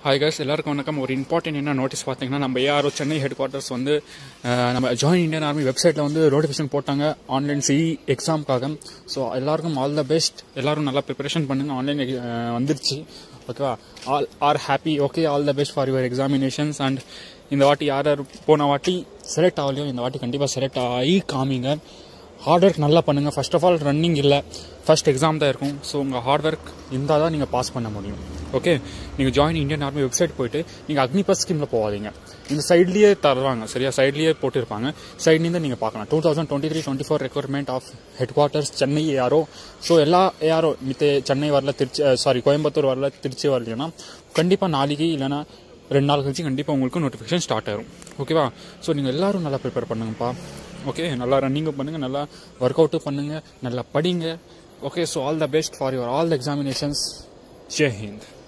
hi guys எல்லாருக்கும் வணக்கம் ஒரு இம்பார்ட்டன்ட் என்ன நோட்டீஸ் பார்த்தீங்கன்னா நம்ம ஏஆர்ஓ சென்னை ஹெட் குவார்ட்டர்ஸ் வந்து அஹ், நம்ம ஜாயின் இந்தியன் ஆர்மி வெப்சைட்டில் வந்து நோட்டிஃபிகேஷன் போட்டாங்க ஆன்லைன் சிஇ எக்ஸாமுக்காக ஸோ எல்லாருக்கும் ஆல் த பெஸ்ட் எல்லாரும் நல்லா ப்ரிப்பரேஷன் பண்ணுங்க ஆன்லைன் வந்துருச்சு ஓகேவா all are happy okay all the best for your examinations and இந்த வாட்டி யார் யார் போன வாட்டி செலக்ட் ஆகலையோ இந்த வாட்டி கண்டிப்பாக செலக்ட் ஆகி காமிங்க ஹார்ட் ஒர்க் நல்லா பண்ணுங்கள் ஃபர்ஸ்ட் ஆஃப் ஆல் ரன்னிங் இல்லை ஃபர்ஸ்ட் எக்ஸாம் தான் இருக்கும் ஸோ உங்கள் ஹார்ட் ஒர்க் இருந்தால் தான் நீங்கள் பாஸ் பண்ண முடியும் ஓகே நீங்கள் ஜாயின் இந்தியன் ஆர்மி வெப்சைட் போயிட்டு நீங்கள் அக்னிபத் ஸ்கீமில் போகாதீங்க இந்த சைட்லேயே தருவாங்க சரியா சைட்லேயே போட்டிருப்பாங்க சைட்லேருந்து நீங்கள் பார்க்கலாம் two thousand twenty three twenty four requirement of headquarters Chennai ARO so எல்லா ஏஆர்ஓ மித்த சென்னை வரல திருச்சி சாரி கோயம்புத்தூர் வரல திருச்சி வரலைன்னா கண்டிப்பாக நாளைக்கு இல்லைன்னா ரெண்டு நாள் கழிச்சு கண்டிப்பாக உங்களுக்கு நோட்டிஃபிகேஷன் ஸ்டார்ட் ஆயிரும் ஓகேவா ஸோ நீங்கள் எல்லாரும் நல்லா ப்ரிப்பேர் பண்ணுங்கப்பா ஓகே நல்லா ரன்னிங்கும் பண்ணுங்கள் நல்லா ஒர்க் அவுட்டும் பண்ணுங்கள் நல்லா படிங்க okay so all the best for your all the examinations Jai Hind